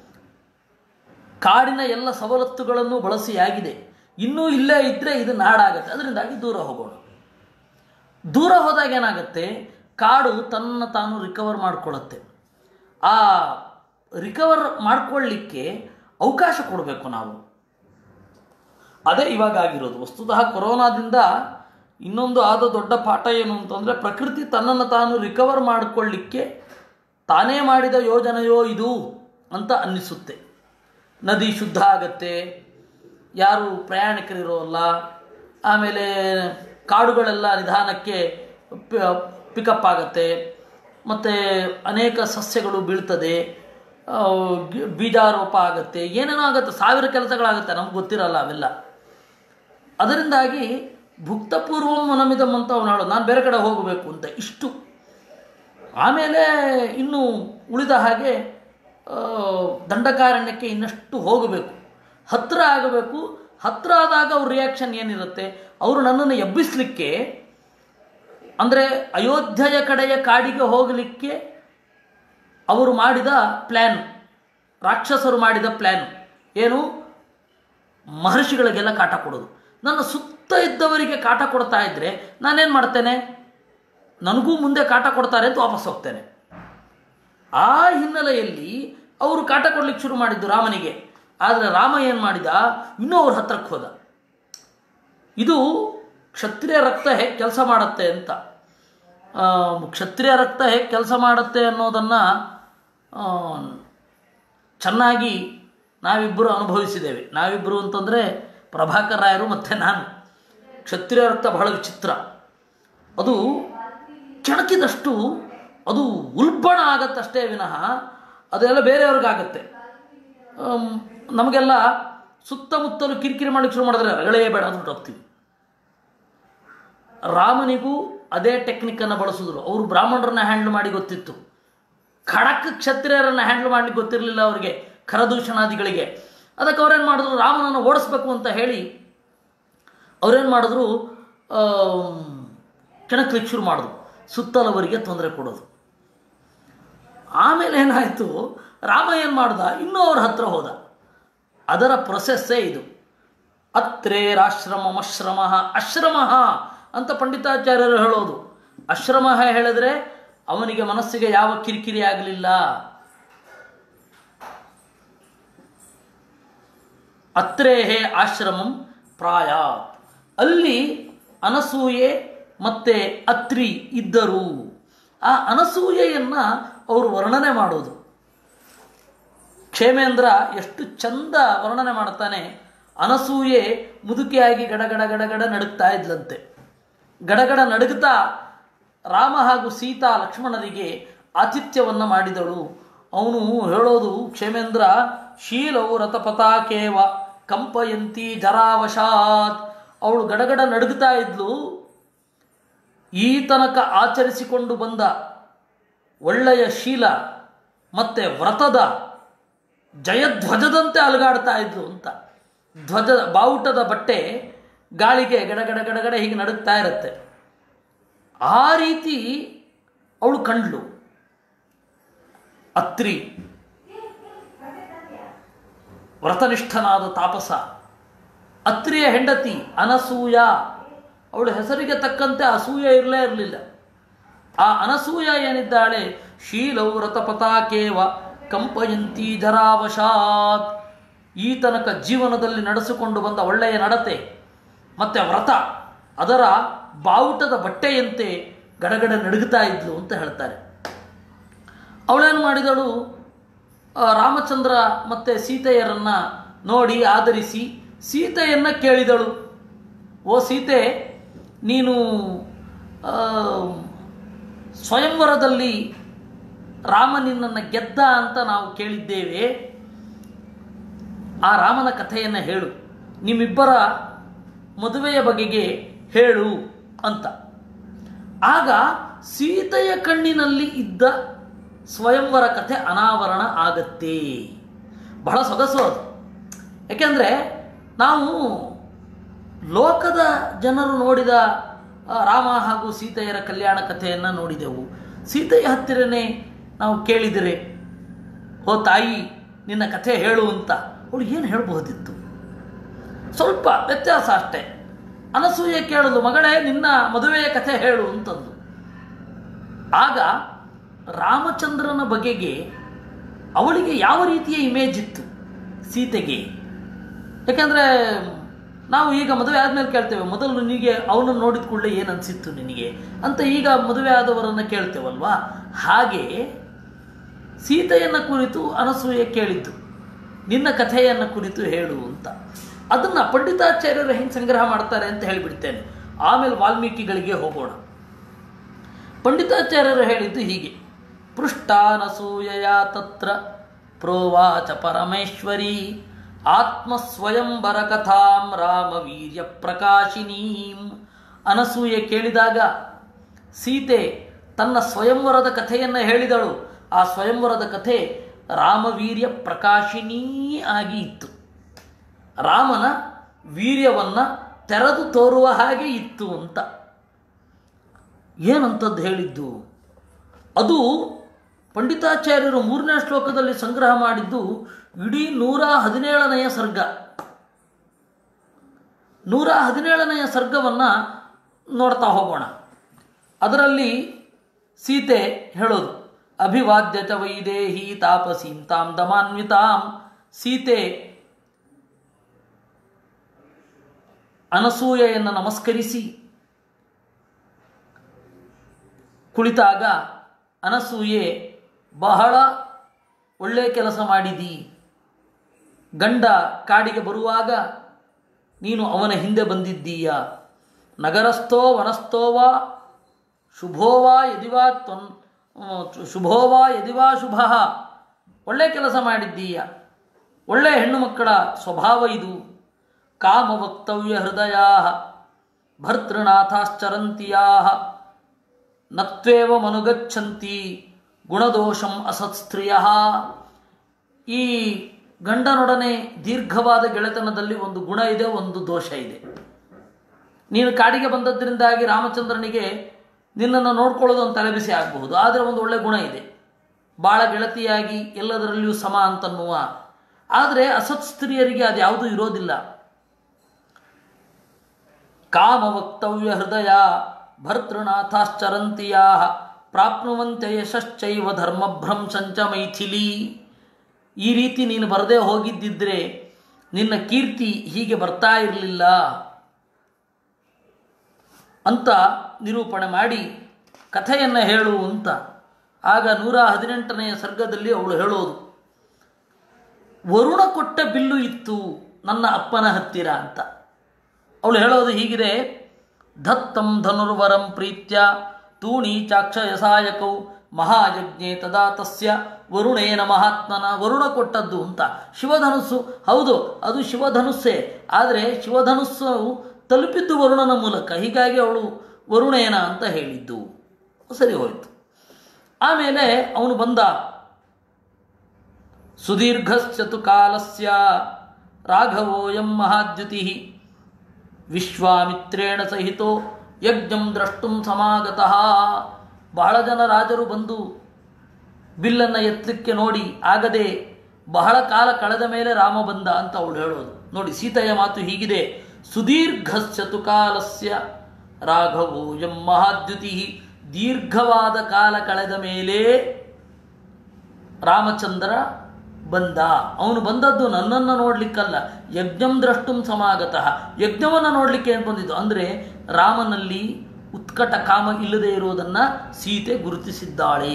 ಕಾಡಿನ ಎಲ್ಲ ಸವಲತ್ತುಗಳನ್ನು ಬಳಸಿ ಆಗಿದೆ ಇನ್ನೂ ಇಲ್ಲೇ ಇದ್ದರೆ ಇದು ನಾಡಾಗತ್ತೆ ಅದರಿಂದಾಗಿ ದೂರ ಹೋಗೋಣ ದೂರ ಹೋದಾಗ ಏನಾಗುತ್ತೆ ಕಾಡು ತನ್ನ ತಾನು ರಿಕವರ್ ಮಾಡಿಕೊಳ್ಳುತ್ತೆ ಆ ರಿಕವರ್ ಮಾಡಿಕೊಳ್ಳಿಕ್ಕೆ ಅವಕಾಶ ಕೊಡಬೇಕು ನಾವು ಅದೇ ಇವಾಗ ಆಗಿರೋದು ವಸ್ತುತಃ ಕೊರೋನಾದಿಂದ ಇನ್ನೊಂದು ಆದ ದೊಡ್ಡ ಪಾಠ ಏನು ಅಂತಂದರೆ ಪ್ರಕೃತಿ ತನ್ನನ್ನು ತಾನು ರಿಕವರ್ ಮಾಡಿಕೊಳ್ಳಿಕ್ಕೆ ತಾನೇ ಮಾಡಿದ ಯೋಜನೆಯೋ ಇದು ಅಂತ ಅನ್ನಿಸುತ್ತೆ ನದಿ ಶುದ್ಧ ಆಗತ್ತೆ ಯಾರು ಪ್ರಯಾಣಿಕರಿರೋಲ್ಲ ಆಮೇಲೆ ಕಾಡುಗಳೆಲ್ಲ ನಿಧಾನಕ್ಕೆ ಪಿಕಪ್ ಆಗತ್ತೆ ಮತ್ತು ಅನೇಕ ಸಸ್ಯಗಳು ಬೀಳ್ತದೆ ಆ, ಗಿ- ಬೀಜಾರೋಪ ಆಗುತ್ತೆ ಏನೇನೋ ಆಗುತ್ತೆ ಸಾವಿರ ಕೆಲಸಗಳಾಗುತ್ತೆ ನಮ್ಗೆ ಗೊತ್ತಿರಲ್ಲ ಅವೆಲ್ಲ ಅದರಿಂದಾಗಿ ಭುಕ್ತಪೂರ್ವಂ ವನಮಿದಂ ಅಂತ ಅವನು ಹೇಳೋದು ನಾನು ಬೇರೆ ಕಡೆ ಹೋಗಬೇಕು ಅಂತ ಇಷ್ಟು ಆಮೇಲೆ ಇನ್ನು ಉಳಿದ ಹಾಗೆ ಆ, ದಂಡಕಾರಣ್ಯಕ್ಕೆ ಇನ್ನಷ್ಟು ಹೋಗಬೇಕು ಹತ್ತಿರ ಆಗಬೇಕು ಹತ್ತಿರ ಆದಾಗ ಅವ್ರ ರಿಯಾಕ್ಷನ್ ಏನಿರುತ್ತೆ ಅವರು ನನ್ನನ್ನು ಎಬ್ಬಿಸಲಿಕ್ಕೆ ಅಂದರೆ ಅಯೋಧ್ಯೆಯ ಕಡೆಯ ಕಾಡಿಗೆ ಹೋಗಲಿಕ್ಕೆ ಅವರು ಮಾಡಿದ ಪ್ಲ್ಯಾನ್ ರಾಕ್ಷಸರು ಮಾಡಿದ ಪ್ಲ್ಯಾನ್ ಏನು ಮಹರ್ಷಿಗಳಿಗೆಲ್ಲ ಕಾಟ ಕೊಡೋದು ನನ್ನ ಸುತ್ತ ಇದ್ದವರಿಗೆ ಕಾಟ ಕೊಡ್ತಾ ಇದ್ದರೆ ನಾನೇನು ಮಾಡ್ತೇನೆ ನನಗೂ ಮುಂದೆ ಕಾಟ ಕೊಡ್ತಾರೆ ಅಂತ ವಾಪಸ್ ಹೋಗ್ತೇನೆ ಆ ಹಿನ್ನೆಲೆಯಲ್ಲಿ ಅವರು ಕಾಟ ಕೊಡ್ಲಿಕ್ಕೆ ಶುರು ಮಾಡಿದ್ದು ರಾಮನಿಗೆ ಆದರೆ ರಾಮ ಏನು ಮಾಡಿದ ಇನ್ನೂ ಅವ್ರ ಹತ್ರಕ್ಕೆ ಹೋದ ಇದು ಕ್ಷತ್ರಿಯ ರಕ್ತ ಹೇಗೆ ಕೆಲಸ ಮಾಡುತ್ತೆ ಅಂತ ಆ, ಕ್ಷತ್ರಿಯ ರಕ್ತ ಹೇಗೆ ಕೆಲಸ ಮಾಡುತ್ತೆ ಅನ್ನೋದನ್ನು ಚೆನ್ನಾಗಿ ನಾವಿಬ್ಬರು ಅನುಭವಿಸಿದ್ದೇವೆ ನಾವಿಬ್ಬರು ಅಂತಂದರೆ ಪ್ರಭಾಕರ್ ರಾಯರು ಮತ್ತು ನಾನು ಕ್ಷತ್ರಿಯ ರಕ್ತ ಬಹಳ ವಿಚಿತ್ರ ಅದು ಕೆಣಕಿದಷ್ಟು ಅದು ಉಲ್ಬಣ ಆಗತ್ತಷ್ಟೇ ವಿನಃ ಅದೆಲ್ಲ ಬೇರೆಯವ್ರಿಗಾಗತ್ತೆ ಆಮ್, ನಮಗೆಲ್ಲ ಸುತ್ತಮುತ್ತಲು ಕಿರಿಕಿರಿ ಮಾಡಲಿಕ್ಕೆ ಶುರು ಮಾಡಿದ್ರೆ ರಗಳೇ ಬೇಡ ಅಂದ್ಬಿಟ್ಟು ಹೋಗ್ತೀವಿ ರಾಮನಿಗೂ ಅದೇ ಟೆಕ್ನಿಕ್ಕನ್ನು ಬಳಸಿದ್ರು ಅವರು ಬ್ರಾಹ್ಮಣರನ್ನ ಹ್ಯಾಂಡಲ್ ಮಾಡಿ ಗೊತ್ತಿತ್ತು ಖಡಕ್ ಕ್ಷತ್ರಿಯರನ್ನು ಹ್ಯಾಂಡಲ್ ಮಾಡ್ಲಿಕ್ಕೆ ಗೊತ್ತಿರಲಿಲ್ಲ ಅವರಿಗೆ ಖರದೂಷಣಾದಿಗಳಿಗೆ ಅದಕ್ಕೆ ಅವ್ರೇನು ಮಾಡಿದ್ರು ರಾಮನನ್ನು ಓಡಿಸ್ಬೇಕು ಅಂತ ಹೇಳಿ ಅವ್ರೇನು ಮಾಡಿದ್ರು ಕೆಣಕ್ಲಿಕ್ಕೆ ಶುರು ಮಾಡಿದ್ರು ಸುತ್ತಲವರಿಗೆ ತೊಂದರೆ ಕೊಡೋದು ಆಮೇಲೆ ಏನಾಯಿತು ರಾಮ ಏನು ಮಾಡ್ದ ಇನ್ನೂ ಅವ್ರ ಹತ್ರ ಹೋದ ಅದರ ಪ್ರೊಸೆಸ್ಸೇ ಇದು ಅತ್ರೇರಾಶ್ರಮಮಶ್ರಮ ಅಶ್ರಮ ಅಂತ ಪಂಡಿತಾಚಾರ್ಯರು ಹೇಳೋದು ಅಶ್ರಮ ಹೇಳಿದ್ರೆ ಅವನಿಗೆ ಮನಸ್ಸಿಗೆ ಯಾವ ಕಿರಿಕಿರಿ ಆಗಲಿಲ್ಲ ಅತ್ರೇಹೇ ಆಶ್ರಮಂ ಪ್ರಾಯ ಅಲ್ಲಿ ಅನಸೂಯೆ ಮತ್ತೆ ಅತ್ರಿ ಇದ್ದರು ಆ ಅನಸೂಯೆಯನ್ನು ಅವರು ವರ್ಣನೆ ಮಾಡೋದು ಕ್ಷೇಮೇಂದ್ರ ಎಷ್ಟು ಚಂದ ವರ್ಣನೆ ಮಾಡ್ತಾನೆ ಅನಸೂಯೆ ಮುದುಕಿಯಾಗಿ ಗಡಗಡ ಗಡಗಡ ನಡುಗ್ತಾ ಇದ್ಲಂತೆ ಗಡಗಡ ನಡುಗುತ್ತಾ ರಾಮ ಹಾಗೂ ಸೀತಾ ಲಕ್ಷ್ಮಣರಿಗೆ ಆತಿಥ್ಯವನ್ನು ಮಾಡಿದಳು ಅವನು ಹೇಳೋದು ಕ್ಷೇಮೇಂದ್ರ ಶೀಲವು ರಥಪತಾಕೇವ ಕಂಪಯಂತಿ ಜರಾವಶಾತ್ ಅವಳು ಗಡಗಡ ನಡುಗುತ್ತಾ ಇದ್ಲು ಈ ತನಕ ಆಚರಿಸಿಕೊಂಡು ಬಂದ ಒಳ್ಳೆಯ ಶೀಲ ಮತ್ತು ವ್ರತದ ಜಯಧ್ವಜದಂತೆ ಅಲುಗಾಡ್ತಾ ಇದ್ಲು ಅಂತ ಧ್ವಜ ಬಾವುಟದ ಬಟ್ಟೆ ಗಾಳಿಗೆ ಗಡಗಡ ಗಡಗಡ ಹೀಗೆ ನಡುಗ್ತಾ ಇರುತ್ತೆ ಆ ರೀತಿ ಅವಳು ಕಂಡ್ಲು ಅತ್ರಿ ವ್ರತನಿಷ್ಠನಾದ ತಾಪಸ ಅತ್ರಿಯ ಹೆಂಡತಿ ಅನಸೂಯ ಅವಳ ಹೆಸರಿಗೆ ತಕ್ಕಂತೆ ಅಸೂಯೆ ಇರಲೇ ಇರಲಿಲ್ಲ ಆ ಅನಸೂಯ ಏನಿದ್ದಾಳೆ ಶೀಲವು ವ್ರತಪತಾಕೇವ ಕಂಪಯಂತಿ ಜರಾವಶಾತ್ ಈ ತನಕ ಜೀವನದಲ್ಲಿ ನಡೆಸಿಕೊಂಡು ಬಂದ ಒಳ್ಳೆಯ ನಡತೆ ಮತ್ತು ವ್ರತ ಅದರ ಬಾವುಟದ ಬಟ್ಟೆಯಂತೆ ಗಡಗಡ ನಡುಗುತ್ತಾ ಇದ್ಲು ಅಂತ ಹೇಳ್ತಾರೆ ಅವಳೇನು ಮಾಡಿದಳು ಆ, ರಾಮಚಂದ್ರ ಮತ್ತು ಸೀತೆಯರನ್ನು ನೋಡಿ ಆದರಿಸಿ ಸೀತೆಯನ್ನು ಕೇಳಿದಳು ಓ ಸೀತೆ ನೀನು ಆ, ಸ್ವಯಂವರದಲ್ಲಿ ರಾಮ ನಿನ್ನನ್ನು ಗೆದ್ದ ಅಂತ ನಾವು ಕೇಳಿದ್ದೇವೆ ಆ ರಾಮನ ಕಥೆಯನ್ನು ಹೇಳು ನಿಮ್ಮಿಬ್ಬರ ಮದುವೆಯ ಬಗೆಗೆ ಹೇಳು ಅಂತ ಆಗ ಸೀತೆಯ ಕಣ್ಣಿನಲ್ಲಿ ಇದ್ದ ಸ್ವಯಂವರ ಕಥೆ ಅನಾವರಣ ಆಗತ್ತೆ ಬಹಳ ಸೊಗಸು ಅದು ಯಾಕೆಂದರೆ ನಾವು ಲೋಕದ ಜನರು ನೋಡಿದ ಆ, ರಾಮ ಹಾಗೂ ಸೀತೆಯರ ಕಲ್ಯಾಣ ಕಥೆಯನ್ನು ನೋಡಿದೆವು ಸೀತೆಯ ಹತ್ತಿರನೇ ನಾವು ಕೇಳಿದರೆ ಓ ತಾಯಿ ನಿನ್ನ ಕಥೆ ಹೇಳು ಅಂತ ಅವಳು ಏನು ಹೇಳಬಹುದಿತ್ತು ಸ್ವಲ್ಪ ವ್ಯತ್ಯಾಸ ಅಷ್ಟೇ ಅನಸೂಯೆ ಕೇಳಲು ಮಗಳೇ ನಿನ್ನ ಮದುವೆಯ ಕಥೆ ಹೇಳು ಅಂತಂದು ಆಗ ರಾಮಚಂದ್ರನ ಬಗೆಗೆ ಅವಳಿಗೆ ಯಾವ ರೀತಿಯ ಇಮೇಜ್ ಇತ್ತು ಸೀತೆಗೆ ಯಾಕೆಂದರೆ ನಾವು ಈಗ ಮದುವೆ ಆದಮೇಲೆ ಕೇಳ್ತೇವೆ ಮೊದಲು ನಿನಗೆ ಅವನನ್ನು ನೋಡಿದ ಕೂಡಲೇ ಏನು ಅನಿಸಿತ್ತು ನಿನಗೆ ಅಂತ ಈಗ ಮದುವೆ ಆದವರನ್ನು ಕೇಳ್ತೇವಲ್ವಾ ಹಾಗೆ ಸೀತೆಯನ್ನು ಕುರಿತು ಅನಸೂಯೆ ಕೇಳಿದ್ದು ನಿನ್ನ ಕಥೆಯನ್ನು ಕುರಿತು ಹೇಳು ಅಂತ ಅದನ್ನು ಪಂಡಿತಾಚಾರ್ಯರು ಹೆಂಗೆ ಸಂಗ್ರಹ ಮಾಡ್ತಾರೆ ಅಂತ ಹೇಳಿಬಿಡ್ತೇನೆ ಆಮೇಲೆ ವಾಲ್ಮೀಕಿಗಳಿಗೆ ಹೋಗೋಣ ಪಂಡಿತಾಚಾರ್ಯರು ಹೇಳಿದ್ದು ಹೀಗೆ ಪೃಷ್ಟಾನಸೂಯಯ ತತ್ರ ಪ್ರೋವಾಚ ಪರಮೇಶ್ವರಿ ಆತ್ಮಸ್ವಯಂವರ ಕಥಾಂ ರಾಮವೀರ್ಯ ಪ್ರಕಾಶಿನೀಂ ಅನಸೂಯೆ ಕೇಳಿದಾಗ ಸೀತೆ ತನ್ನ ಸ್ವಯಂವರದ ಕಥೆಯನ್ನು ಹೇಳಿದಳು ಆ ಸ್ವಯಂವರದ ಕಥೆ ರಾಮವೀರ್ಯ ಪ್ರಕಾಶಿನೀ ಆಗಿ ಇತ್ತು ರಾಮನ ವೀರ್ಯವನ್ನು ತೆರೆದು ತೋರುವ ಹಾಗೆ ಇತ್ತು ಅಂತ ಏನಂತದ್ದು ಹೇಳಿದ್ದು ಅದು ಪಂಡಿತಾಚಾರ್ಯರು ಮೂರನೇ ಶ್ಲೋಕದಲ್ಲಿ ಸಂಗ್ರಹ ಮಾಡಿದ್ದು ಇಡೀ ನೂರ ಹದಿನೇಳನೆಯ ಸರ್ಗ ನೂರ ಹದಿನೇಳನೆಯ ಸರ್ಗವನ್ನು ನೋಡ್ತಾ ಹೋಗೋಣ ಅದರಲ್ಲಿ ಸೀತೆ ಹೇಳೋದು ಅಭಿವಾದ್ಯತ ವೈದೇಹಿ ತಾಪಸೀಂ ತಾಂ ದಮಾನ್ವಿತಾಂ ಸೀತೆ ಅನಸೂಯೆಯನ್ನು ನಮಸ್ಕರಿಸಿ ಕುಳಿತಾಗ ಅನಸೂಯೆ ಬಹಳ ಒಳ್ಳೆಯ ಕೆಲಸ ಮಾಡಿದಿ ಗಂಡ ಕಾಡಿಗೆ ಬರುವಾಗ ನೀನು ಅವನ ಹಿಂದೆ ಬಂದಿದ್ದೀಯ ನಗರಸ್ಥೋ ವನಸ್ಥೋವಾ ಶುಭೋವಾ ಯದಿವಾ ತ್ವನ್ ಶುಭೋವಾ ಯದಿವಾ ಶುಭ ಒಳ್ಳೆ ಕೆಲಸ ಮಾಡಿದ್ದೀಯ ಒಳ್ಳೆಯ ಹೆಣ್ಣು ಮಕ್ಕಳ ಸ್ವಭಾವ ಇದು ಕಾಮ ವಕ್ತವ್ಯ ಹೃದಯ ಭರ್ತೃನಾಥಾಶ್ಚರಂತಿಯಾ ನತ್ವೇವ ಮನುಗಚ್ಚಂತಿ ಗುಣದೋಷಂ ಅಸತ್ಸ್ತ್ರೀಯ ಈ ಗಂಡನೊಡನೆ ದೀರ್ಘವಾದ ಗೆಳೆತನದಲ್ಲಿ ಒಂದು ಗುಣ ಇದೆ ಒಂದು ದೋಷ ಇದೆ ನೀನು ಕಾಡಿಗೆ ಬಂದದ್ರಿಂದಾಗಿ ರಾಮಚಂದ್ರನಿಗೆ ನಿನ್ನನ್ನು ನೋಡ್ಕೊಳ್ಳೋದು ಒಂದು ತಲೆಬಿಸಿ ಆಗಬಹುದು ಆದರೆ ಒಂದು ಒಳ್ಳೆ ಗುಣ ಇದೆ ಭಾಳ ಗೆಳತಿಯಾಗಿ ಎಲ್ಲದರಲ್ಲಿಯೂ ಸಮ ಅಂತನ್ನುವ ಆದರೆ ಅಸತ್ ಸ್ತ್ರೀಯರಿಗೆ ಅದು ಯಾವುದೂ ಇರೋದಿಲ್ಲ ಕಾಮ ವಕ್ತವ್ಯ ಹೃದಯ ಭರ್ತೃನಾಥಾಶ್ಚರಂತಿಯಾ ಪ್ರಾಪ್ನುವಂತೆ ಯಶಶ್ಚೈವ ಧರ್ಮಭ್ರಂಶಂಚ ಮೈಥಿಲಿ ಈ ರೀತಿ ನೀನು ಬರದೇ ಹೋಗಿದ್ದಿದ್ರೆ ನಿನ್ನ ಕೀರ್ತಿ ಹೀಗೆ ಬರ್ತಾ ಇರಲಿಲ್ಲ ಅಂತ ನಿರೂಪಣೆ ಮಾಡಿ ಕಥೆಯನ್ನು ಹೇಳು ಅಂತ ಆಗ ನೂರ ಹದಿನೆಂಟನೆಯ ಸರ್ಗದಲ್ಲಿ ಅವಳು ಹೇಳೋದು ವರುಣ ಕೊಟ್ಟ ಬಿಲ್ಲು ಇತ್ತು ನನ್ನ ಅಪ್ಪನ ಹತ್ತಿರ ಅಂತ ಅವಳು ಹೇಳೋದು ಹೀಗಿದೆ ಧತ್ತಂ ಧನುರ್ವರಂ ಪ್ರೀತ್ಯ ತೂಣಿ ಚಾಕ್ಷಯಸಾಯಕೌ ಮಹಾಯಜ್ಞೆ ತದಾ ತಸ್ಯ ವರುಣೇನ ಮಹಾತ್ಮನ ವರುಣ ಕೊಟ್ಟದ್ದು ಅಂತ ಶಿವಧನುಸ್ಸು ಹೌದು ಅದು ಶಿವಧನುಸ್ಸೇ ಆದರೆ ಶಿವಧನುಸ್ಸು ತಲುಪಿದ್ದು ವರುಣನ ಮೂಲಕ ಹೀಗಾಗಿ ಅವಳು ವರುಣೇನ ಅಂತ ಹೇಳಿದ್ದು ಸರಿ ಹೋಯಿತು ಆಮೇಲೆ ಅವನು ಬಂದ ಸುದೀರ್ಘಶ್ಚತು ಕಾಲಸ್ಯ ರಾಘವೋಯಂ ಮಹಾದ್ಯುತಿ ವಿಶ್ವಾಮಿತ್ರೇಣ ಸಹಿತೋ ಯಜ್ಞಂ ದ್ರಷ್ಟುಂ ಸಮಾಗತಃ ಬಹಳ ಜನ ರಾಜರು ಬಂದು ಬಿಲ್ಲನ್ನು ಎತ್ತಲಿಕ್ಕೆ ನೋಡಿ ಆಗದೆ ಬಹಳ ಕಾಲ ಕಳೆದ ಮೇಲೆ ರಾಮ ಬಂದ ಅಂತ ಅವಳು ಹೇಳೋದು ನೋಡಿ ಸೀತೆಯ ಮಾತು ಹೀಗಿದೆ ಸುದೀರ್ಘಶ್ಚತು ಕಾಲಸ್ಯ ರಾಘವೋ ಎಂ ಮಹಾದ್ಯುತಿ ದೀರ್ಘವಾದ ಕಾಲ ಕಳೆದ ಮೇಲೆ ರಾಮಚಂದ್ರ ಬಂದ ಅವನು ಬಂದದ್ದು ನನ್ನನ್ನು ನೋಡ್ಲಿಕ್ಕಲ್ಲ ಯಜ್ಞಂ ದ್ರಷ್ಟುಂ ಸಮಾಗತಃ ಯಜ್ಞವನ್ನು ನೋಡಲಿಕ್ಕೆ ಏನು ಬಂದಿದ್ದು ಅಂದರೆ ರಾಮನಲ್ಲಿ ಉತ್ಕಟ ಕಾಮ ಇಲ್ಲದೆ ಇರುವುದನ್ನು ಸೀತೆ ಗುರುತಿಸಿದ್ದಾಳೆ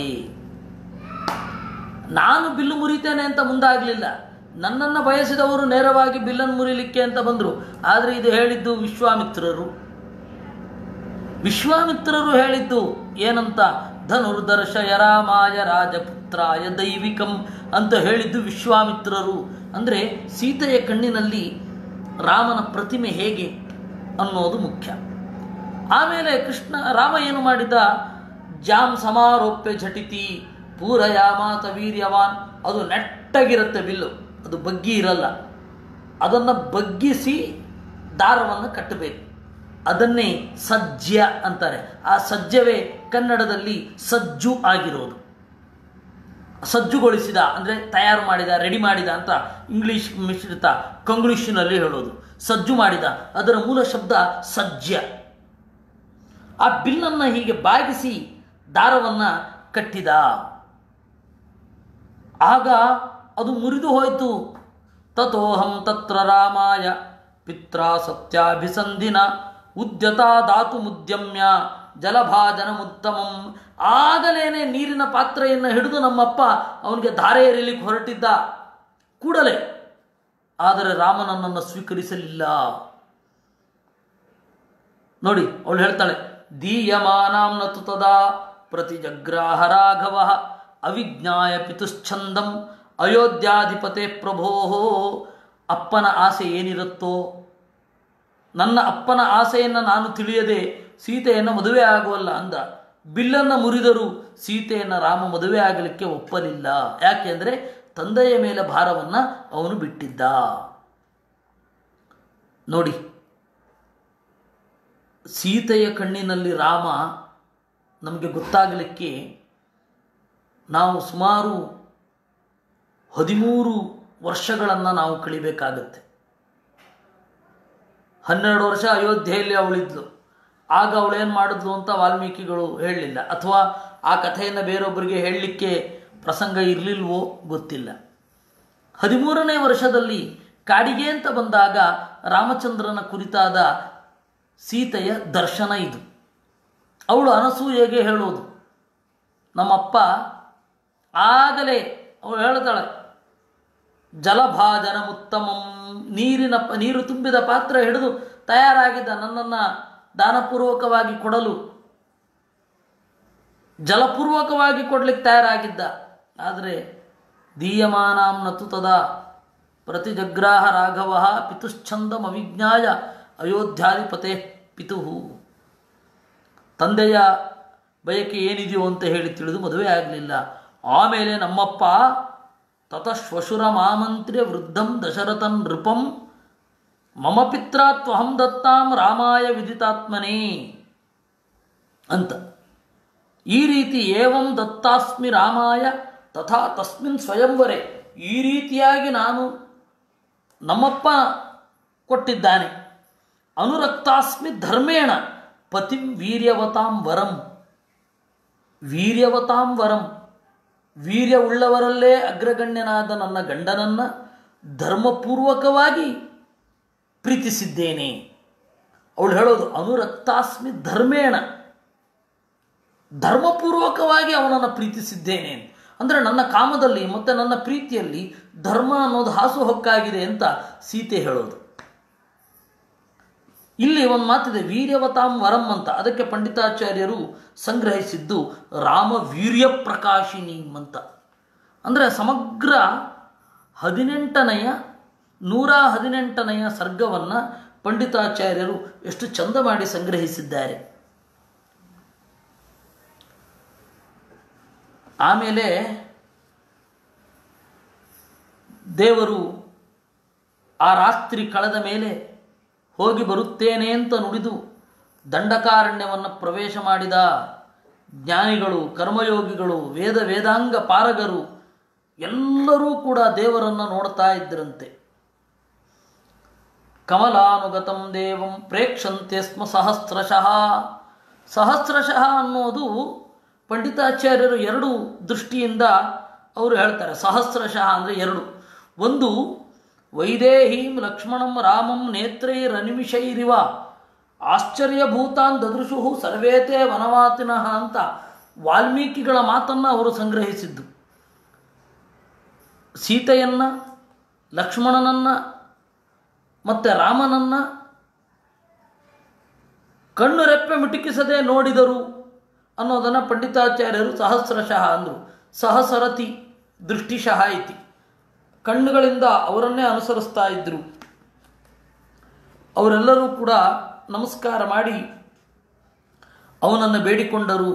ನಾನು ಬಿಲ್ಲು ಮುರಿತೇನೆ ಅಂತ ಮುಂದಾಗಲಿಲ್ಲ ನನ್ನನ್ನು ಬಯಸಿದವರು ನೇರವಾಗಿ ಬಿಲ್ಲನ್ನು ಮುರಿಲಿಕ್ಕೆ ಅಂತ ಬಂದರು ಆದರೆ ಇದು ಹೇಳಿದ್ದು ವಿಶ್ವಾಮಿತ್ರರು ವಿಶ್ವಾಮಿತ್ರರು ಹೇಳಿದ್ದು ಏನಂತ ಧನುರ್ದರ್ಶಯ ರಾಮಾಯ ರಾಜಪುತ್ರಾಯ ದೈವಿಕಂ ಅಂತ ಹೇಳಿದ್ದು ವಿಶ್ವಾಮಿತ್ರರು ಅಂದರೆ ಸೀತೆಯ ಕಣ್ಣಿನಲ್ಲಿ ರಾಮನ ಪ್ರತಿಮೆ ಹೇಗೆ ಅನ್ನೋದು ಮುಖ್ಯ ಆಮೇಲೆ ಕೃಷ್ಣ ರಾಮ ಏನು ಮಾಡಿದ ಜಾಮ್ ಸಮಾರೋಪ್ಯ ಝಟಿತಿ ಪೂರಯಾಮಾತ ವೀರ್ಯವಾನ್ ಅದು ನೆಟ್ಟಗಿರುತ್ತೆ ಬಿಲ್ಲು ಅದು ಬಗ್ಗಿ ಇರಲ್ಲ ಅದನ್ನು ಬಗ್ಗಿಸಿ ದಾರವನ್ನು ಕಟ್ಟಬೇಕು ಅದನ್ನೇ ಸಜ್ಜ ಅಂತಾರೆ ಆ ಸಜ್ಜವೇ ಕನ್ನಡದಲ್ಲಿ ಸಜ್ಜು ಆಗಿರೋದು ಸಜ್ಜುಗೊಳಿಸಿದ ಅಂದರೆ ತಯಾರು ಮಾಡಿದ ರೆಡಿ ಮಾಡಿದ ಅಂತ ಇಂಗ್ಲಿಷ್ ಮಿಶ್ರಿತ ಕಂಗ್ಲೀಷಿನಲ್ಲಿ ಹೇಳೋದು ಸಜ್ಜು ಮಾಡಿದ ಅದರ ಮೂಲ ಶಬ್ದ ಸಜ್ಜ ಆ ಬಿಲ್ಲನ್ನು ಹೀಗೆ ಬಾಗಿಸಿ ದಾರವನ್ನು ಕಟ್ಟಿದ ಆಗ ಅದು ಮುರಿದು ಹೋಯಿತು ತಥೋಹಂ ತತ್ರ ರಾಮಾಯ ಪಿತ್ರ ಸತ್ಯಾಭಿಸಂಧಿನ ಉದ್ಯತಾ ಧಾತು ಮುದ್ಯಮ್ಯ ಜಲಭಾಜನ ಮುತ್ತಮಂ ಆಗಲೇನೆ ನೀರಿನ ಪಾತ್ರೆಯನ್ನು ಹಿಡಿದು ನಮ್ಮಪ್ಪ ಅವನಿಗೆ ಧಾರೆ ಎರಿಲಿಕ್ಕೆ ಹೊರಟಿದ್ದ ಕೂಡಲೇ ಆದರೆ ರಾಮನನ್ನನ್ನು ಸ್ವೀಕರಿಸಲಿಲ್ಲ ನೋಡಿ ಅವಳು ಹೇಳ್ತಾಳೆ ದೀಯಮಾನಾಂ ನತು ತದಾ ಪ್ರತಿಜಗ್ರಾಹ ರಾಘವ ಅವಿಜ್ಞಾಯ ಪಿತುಶ್ಚಂದಂ ಅಯೋಧ್ಯಾಧಿಪತೆ ಪ್ರಭೋ ಅಪ್ಪನ ಆಸೆ ಏನಿರುತ್ತೋ ನನ್ನ ಅಪ್ಪನ ಆಸೆಯನ್ನು ನಾನು ತಿಳಿಯದೆ ಸೀತೆಯನ್ನು ಮದುವೆ ಆಗುವಲ್ಲ ಅಂದ ಬಿಲ್ಲನ್ನು ಮುರಿದರೂ ಸೀತೆಯನ್ನು ರಾಮ ಮದುವೆ ಆಗಲಿಕ್ಕೆ ಒಪ್ಪಲಿಲ್ಲ ಯಾಕೆಂದರೆ ತಂದೆಯ ಮೇಲೆ ಭಾರವನ್ನು ಅವನು ಬಿಟ್ಟಿದ್ದ ನೋಡಿ ಸೀತೆಯ ಕಣ್ಣಿನಲ್ಲಿ ರಾಮ ನಮಗೆ ಗೊತ್ತಾಗಲಿಕ್ಕೆ ನಾವು ಸುಮಾರು ಹದಿಮೂರು ವರ್ಷಗಳನ್ನು ನಾವು ಕಳಿಬೇಕಾಗತ್ತೆ ಹನ್ನೆರಡು ವರ್ಷ ಅಯೋಧ್ಯೆಯಲ್ಲಿ ಅವಳಿದ್ಲು ಆಗ ಅವಳೇನು ಮಾಡಿದ್ಲು ಅಂತ ವಾಲ್ಮೀಕಿಗಳು ಹೇಳಲಿಲ್ಲ ಅಥವಾ ಆ ಕಥೆಯನ್ನು ಬೇರೊಬ್ಬರಿಗೆ ಹೇಳಲಿಕ್ಕೆ ಪ್ರಸಂಗ ಇರಲಿಲ್ವೋ ಗೊತ್ತಿಲ್ಲ ಹದಿಮೂರನೇ ವರ್ಷದಲ್ಲಿ ಕಾಡಿಗೆ ಅಂತ ಬಂದಾಗ ರಾಮಚಂದ್ರನ ಕುರಿತಾದ ಸೀತೆಯ ದರ್ಶನ ಇದು ಅವಳು ಅನಸೂಯೆಗೆ ಹೇಳೋದು ನಮ್ಮಪ್ಪ ಆಗಲೇ ಅವಳು ಹೇಳ್ತಾಳೆ ಜಲಭಾಜನ ಉತ್ತಮಂ ನೀರಿನ ಪ- ನೀರು ತುಂಬಿದ ಪಾತ್ರ ಹಿಡಿದು ತಯಾರಾಗಿದ್ದ ನನ್ನನ್ನು ದಾನಪೂರ್ವಕವಾಗಿ ಕೊಡಲು ಜಲಪೂರ್ವಕವಾಗಿ ಕೊಡ್ಲಿಕ್ಕೆ ತಯಾರಾಗಿದ್ದ ಆದರೆ ದೀಯಮಾನಾಂ ನತು ತದಾ ಪ್ರತಿಜಗ್ರಾಹ ರಾಘವ ಪಿತುಶ್ಚಂದಂ ಅವಿಜ್ಞಾಯ ಅಯೋಧ್ಯಾಧಿಪತೆ ಪಿತುಹು ತಂದೆಯ ಬಯಕೆ ಏನಿದೆಯೋ ಅಂತ ಹೇಳಿ ತಿಳಿದು ಮದುವೆ ಆಗಲಿಲ್ಲ ಆಮೇಲೆ ನಮ್ಮಪ್ಪ ತತಶ್ವಶುರ ಮಾಮಂತ್ರ್ಯ ವೃದ್ಧಂ ದಶರಥನ್ ನೃಪಂ ಮಮ ಪಿತ್ರಾತ್ವಹಂ ದತ್ತಾಂ ರಾಮಾಯ ವಿದಿತಾತ್ಮನೇ ಅಂತ ಈ ರೀತಿ ಏವಂ ದತ್ತಾಸ್ಮಿ ರಾಮಾಯ ತಥಾ ತಸ್ಮಿನ್ ಸ್ವಯಂವರೆ ಈ ರೀತಿಯಾಗಿ ನಾನು ನಮ್ಮಪ್ಪ ಕೊಟ್ಟಿದ್ದಾನೆ ಅನುರಕ್ತಾಸ್ಮಿ ಧರ್ಮೇಣ ಪತಿಂ ವೀರ್ಯವತಾಂ ವರಂ ವೀರ್ಯವತಾಂ ವರಂ ವೀರ್ಯವುಳ್ಳವರಲ್ಲೇ ಅಗ್ರಗಣ್ಯನಾದ ನನ್ನ ಗಂಡನನ್ನು ಧರ್ಮಪೂರ್ವಕವಾಗಿ ಪ್ರೀತಿಸಿದ್ದೇನೆ ಅವಳು ಹೇಳೋದು ಅನುರಕ್ತಾಸ್ಮಿ ಧರ್ಮೇಣ ಧರ್ಮಪೂರ್ವಕವಾಗಿ ಅವನನ್ನು ಪ್ರೀತಿಸಿದ್ದೇನೆ ಅಂದರೆ ನನ್ನ ಕಾಮದಲ್ಲಿ ಮತ್ತು ನನ್ನ ಪ್ರೀತಿಯಲ್ಲಿ ಧರ್ಮ ಅನ್ನೋದು ಹಾಸುಹೊಕ್ಕಾಗಿದೆ ಅಂತ ಸೀತೆ ಹೇಳೋದು ಇಲ್ಲಿ ಒಂದು ಮಾತಿದೆ ವೀರ್ಯವತಾಂ ವರಂ ಅಂತ ಅದಕ್ಕೆ ಪಂಡಿತಾಚಾರ್ಯರು ಸಂಗ್ರಹಿಸಿದ್ದು ರಾಮ ವೀರ್ಯ ಪ್ರಕಾಶಿನಿ ಅಂತ ಅಂದರೆ ಸಮಗ್ರ ಹದಿನೆಂಟನೆಯ ನೂರ ಹದಿನೆಂಟನೆಯ ಸರ್ಗವನ್ನು ಪಂಡಿತಾಚಾರ್ಯರು ಎಷ್ಟು ಚಂದ ಮಾಡಿ ಸಂಗ್ರಹಿಸಿದ್ದಾರೆ ಆಮೇಲೆ ದೇವರು ಆ ರಾತ್ರಿ ಕಳೆದ ಮೇಲೆ ಹೋಗಿ ಬರುತ್ತೇನೆ ಅಂತ ನುಡಿದು ದಂಡಕಾರಣ್ಯವನ್ನು ಪ್ರವೇಶ ಮಾಡಿದ ಜ್ಞಾನಿಗಳು ಕರ್ಮಯೋಗಿಗಳು ವೇದ ವೇದಾಂಗ ಪಾರಗರು ಎಲ್ಲರೂ ಕೂಡ ದೇವರನ್ನು ನೋಡ್ತಾ ಇದ್ದರಂತೆ ಕಮಲಾನುಗತಂ ದೇವಂ ಪ್ರೇಕ್ಷಂತೆ ಸ್ಮ ಸಹಸ್ರಶಃ ಸಹಸ್ರಶಃ ಅನ್ನೋದು ಪಂಡಿತಾಚಾರ್ಯರು ಎರಡು ದೃಷ್ಟಿಯಿಂದ ಅವರು ಹೇಳ್ತಾರೆ ಸಹಸ್ರಶಃ ಅಂದರೆ ಎರಡು ಒಂದು ವೈದೇಹೀಂ ಲಕ್ಷ್ಮಣಂ ರಾಮಂ ನೇತ್ರೈರನಿಮಿಷೈರಿವ ಆಶ್ಚರ್ಯಭೂತಾನ್ ದದೃಶು ಸರ್ವೇತೆ ವನವಾತಿನಃ ಅಂತ ವಾಲ್ಮೀಕಿಗಳ ಮಾತನ್ನು ಅವರು ಸಂಗ್ರಹಿಸಿದ್ದು ಸೀತೆಯನ್ನು ಲಕ್ಷ್ಮಣನನ್ನು ಮತ್ತು ರಾಮನನ್ನು ಕಣ್ಣು ರೆಪ್ಪೆ ಮಿಟುಕಿಸದೆ ನೋಡಿದರು ಅನ್ನೋದನ್ನು ಪಂಡಿತಾಚಾರ್ಯರು ಸಹಸ್ರಶಃ ಅಂದರು ಸಹಸರತಿ ದೃಷ್ಟಿಶಃ ಇತಿ ಕಣ್ಣುಗಳಿಂದ ಅವರನ್ನೇ ಅನುಸರಿಸ್ತಾ ಇದ್ದರು ಅವರೆಲ್ಲರೂ ಕೂಡ ನಮಸ್ಕಾರ ಮಾಡಿ ಅವನನ್ನು ಬೇಡಿಕೊಂಡರು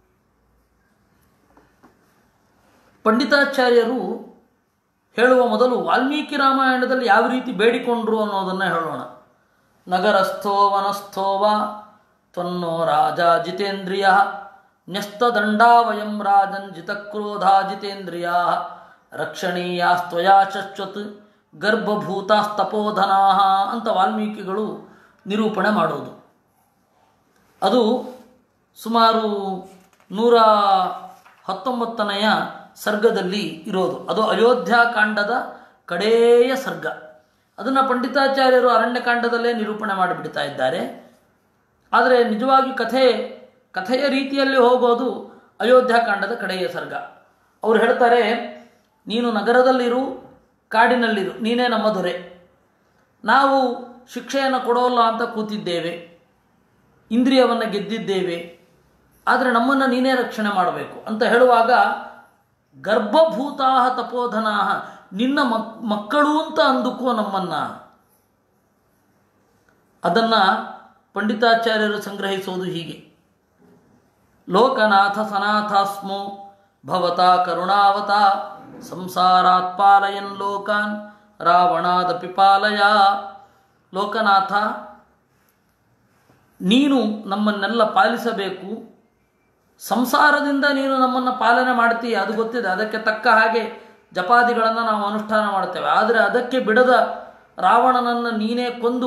ಪಂಡಿತಾಚಾರ್ಯರು ಹೇಳುವ ಮೊದಲು ವಾಲ್ಮೀಕಿ ರಾಮಾಯಣದಲ್ಲಿ ಯಾವ ರೀತಿ ಬೇಡಿಕೊಂಡ್ರು ಅನ್ನೋದನ್ನು ಹೇಳೋಣ ನಗರಸ್ಥೋ ವನಸ್ಥೋವ ತ್ವನ್ನೋ ರಾಜ ಜಿತೇಂದ್ರಿಯ ನ್ಯಸ್ತದಂಡಾ ವಯಂ ರಾಜನ್ ಜಿತಕ್ರೋಧಾ ಜಿತೇಂದ್ರಿಯಾ ರಕ್ಷಣೀಯಾಸ್ತ್ವಯಾ ಶಶ್ವತ್ ಗರ್ಭಭೂತಾಸ್ತಪೋಧನಾ ಅಂತ ವಾಲ್ಮೀಕಿಗಳು ನಿರೂಪಣೆ ಮಾಡೋದು ಅದು ಸುಮಾರು ನೂರ ಹತ್ತೊಂಬತ್ತನೆಯ ಸರ್ಗದಲ್ಲಿ ಇರೋದು ಅದು ಅಯೋಧ್ಯಾಕಾಂಡದ ಕಡೆಯ ಸರ್ಗ ಅದನ್ನು ಪಂಡಿತಾಚಾರ್ಯರು ಅರಣ್ಯಕಾಂಡದಲ್ಲೇ ನಿರೂಪಣೆ ಮಾಡಿಬಿಡ್ತಾ ಇದ್ದಾರೆ ಆದರೆ ನಿಜವಾಗಿ ಕಥೆ ಕಥೆಯ ರೀತಿಯಲ್ಲಿ ಹೋಗೋದು ಅಯೋಧ್ಯಾಕಾಂಡದ ಕಡೆಯ ಸರ್ಗ ಅವ್ರು ಹೇಳ್ತಾರೆ ನೀನು ನಗರದಲ್ಲಿರು ಕಾಡಿನಲ್ಲಿರು ನೀನೇ ನಮ್ಮ ದೊರೆ ನಾವು ಶಿಕ್ಷೆಯನ್ನು ಕೊಡೋಲ್ಲ ಅಂತ ಕೂತಿದ್ದೇವೆ ಇಂದ್ರಿಯವನ್ನು ಗೆದ್ದಿದ್ದೇವೆ ಆದರೆ ನಮ್ಮನ್ನು ನೀನೇ ರಕ್ಷಣೆ ಮಾಡಬೇಕು ಅಂತ ಹೇಳುವಾಗ ಗರ್ಭಭೂತಾ ತಪೋಧನಾ ನಿನ್ನ ಮಕ್ ಮಕ್ಕಳು ಅಂತ ಅಂದುಕೋ ನಮ್ಮನ್ನು ಅದನ್ನು ಪಂಡಿತಾಚಾರ್ಯರು ಸಂಗ್ರಹಿಸುವುದು ಹೀಗೆ ಲೋಕನಾಥ ಸನಾಥಾಸ್ಮೋ ಭವತಾ ಕರುಣಾವತ ಸಂಸಾರಾತ್ ಪಾಲಯನ್ ಲೋಕಾನ್ ರಾವಣಾದಪಿ ಪಾಲಯ ಲೋಕನಾಥ ನೀನು ನಮ್ಮನ್ನೆಲ್ಲ ಪಾಲಿಸಬೇಕು ಸಂಸಾರದಿಂದ ನೀನು ನಮ್ಮನ್ನು ಪಾಲನೆ ಮಾಡ್ತೀಯ ಅದು ಗೊತ್ತಿದೆ ಅದಕ್ಕೆ ತಕ್ಕ ಹಾಗೆ ಜಪಾದಿಗಳನ್ನು ನಾವು ಅನುಷ್ಠಾನ ಮಾಡ್ತೇವೆ ಆದರೆ ಅದಕ್ಕೆ ಬಿಡದ ರಾವಣನನ್ನು ನೀನೇ ಕೊಂದು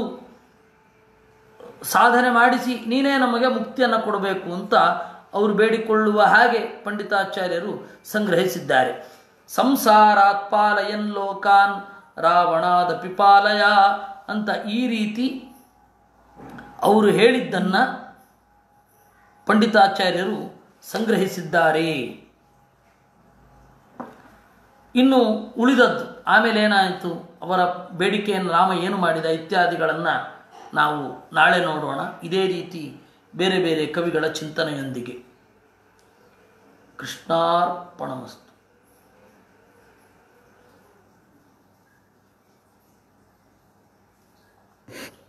ಸಾಧನೆ ಮಾಡಿಸಿ ನೀನೇ ನಮಗೆ ಮುಕ್ತಿಯನ್ನು ಕೊಡಬೇಕು ಅಂತ ಅವರು ಬೇಡಿಕೊಳ್ಳುವ ಹಾಗೆ ಪಂಡಿತಾಚಾರ್ಯರು ಸಂಗ್ರಹಿಸಿದ್ದಾರೆ ಸಂಸಾರಾತ್ ಪಾಲಯನ್ ಲೋಕಾನ್ ರಾವಣಾದ ಪಿಪಾಲಯ ಅಂತ ಈ ರೀತಿ ಅವರು ಹೇಳಿದ್ದನ್ನು ಪಂಡಿತಾಚಾರ್ಯರು ಸಂಗ್ರಹಿಸಿದ್ದಾರೆ ಇನ್ನು ಉಳಿದದ್ದು ಆಮೇಲೆ ಏನಾಯಿತು ಅವರ ಬೇಡಿಕೆಯನ್ನು ರಾಮ ಏನು ಮಾಡಿದ ಇತ್ಯಾದಿಗಳನ್ನು ನಾವು ನಾಳೆ ನೋಡೋಣ ಇದೇ ರೀತಿ ಬೇರೆ ಬೇರೆ ಕವಿಗಳ ಚಿಂತನೆಯೊಂದಿಗೆ ಕೃಷ್ಣಾರ್ಪಣಮಸ್ತು